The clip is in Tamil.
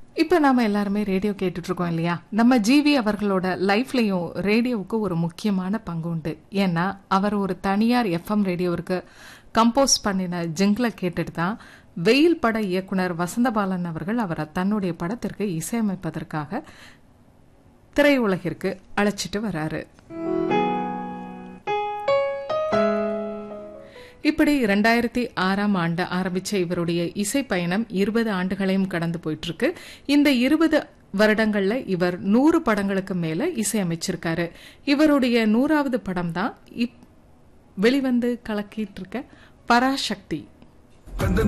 இப்ப நாம எல்லாருமே ரேடியோ கேட்டுட்டு இருக்கோம் இல்லையா நம்ம ஜிவி அவர்களோட லைஃப்லயும் ரேடியோவுக்கு ஒரு முக்கியமான பங்கு உண்டு ஏன்னா அவர் ஒரு தனியார் எஃப்எம் ரேடியோவிற்கு கம்போஸ் பண்ணின ஜிங்கிளை கேட்டுட்டு தான் வெயில் பட இயக்குனர் வசந்தபாலன் அவர்கள் அவரை தன்னுடைய படத்திற்கு இசையமைப்பதற்காக திரையுலகிற்கு அழைச்சிட்டு வராரு இப்படி இரண்டாயிரத்தி ஆறாம் ஆண்டு ஆரம்பிச்ச இவருடைய இசை பயணம் இருபது ஆண்டுகளையும் கடந்து போயிட்டு இருக்கு இந்த இருபது வருடங்கள்ல இவர் நூறு படங்களுக்கு மேல இசையமைச்சிருக்காரு இவருடைய நூறாவது படம் தான் வெளிவந்து கலக்கிட்டு இருக்க பராசக்தி அந்த